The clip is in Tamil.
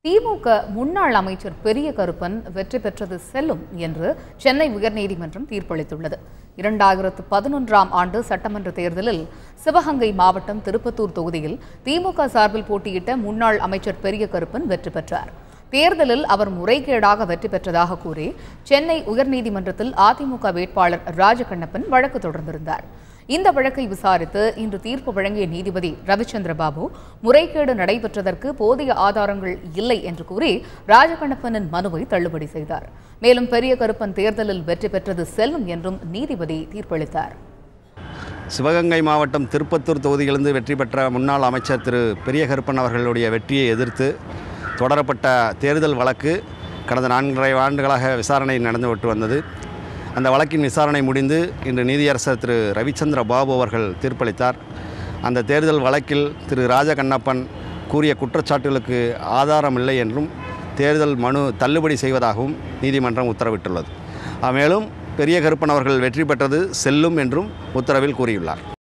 திமுக முன்னாள் அமைச்சர் பெரிய கருப்பன் வெற்றி பெற்றது செல்லும் என்று சென்னை உயர்நீதிமன்றம் தீர்ப்பளித்துள்ளது இரண்டாயிரத்து பதினொன்றாம் ஆண்டு சட்டமன்ற தேர்தலில் சிவகங்கை மாவட்டம் திருப்பத்தூர் தொகுதியில் திமுக சார்பில் போட்டியிட்ட முன்னாள் அமைச்சர் பெரிய கருப்பன் வெற்றி பெற்றார் தேர்தலில் அவர் முறைகேடாக வெற்றி பெற்றதாக கூறி சென்னை உயர்நீதிமன்றத்தில் அதிமுக வேட்பாளர் ராஜகண்ணப்பன் வழக்கு தொடர்ந்திருந்தார் இந்த வழக்கை விசாரித்து இன்று தீர்ப்பு வழங்கிய நீதிபதி ரவிச்சந்திர பாபு முறைகேடு நடைபெற்றதற்கு போதிய ஆதாரங்கள் இல்லை என்று கூறி ராஜகண்ணப்பனின் மனுவை தள்ளுபடி செய்தார் மேலும் பெரிய கருப்பன் தேர்தலில் வெற்றி பெற்றது செல்லும் என்றும் நீதிபதி தீர்ப்பளித்தார் சிவகங்கை மாவட்டம் திருப்பத்தூர் தொகுதியிலிருந்து வெற்றி பெற்ற முன்னாள் அமைச்சர் திரு பெரிய கருப்பன் அவர்களுடைய வெற்றியை எதிர்த்து தொடரப்பட்ட தேர்தல் வழக்கு கடந்த நான்கரை ஆண்டுகளாக விசாரணை நடந்துவிட்டு வந்தது அந்த வழக்கின் விசாரணை முடிந்து இன்று நீதியரசர் திரு ரவிச்சந்திர பாபு அவர்கள் தீர்ப்பளித்தார் அந்த தேர்தல் வழக்கில் திரு ராஜகண்ணப்பன் கூறிய குற்றச்சாட்டுகளுக்கு ஆதாரம் இல்லை என்றும் தேர்தல் மனு தள்ளுபடி செய்வதாகவும் நீதிமன்றம் உத்தரவிட்டுள்ளது மேலும் பெரிய கருப்பன் அவர்கள் வெற்றி பெற்றது செல்லும் என்றும் உத்தரவில் கூறியுள்ளார்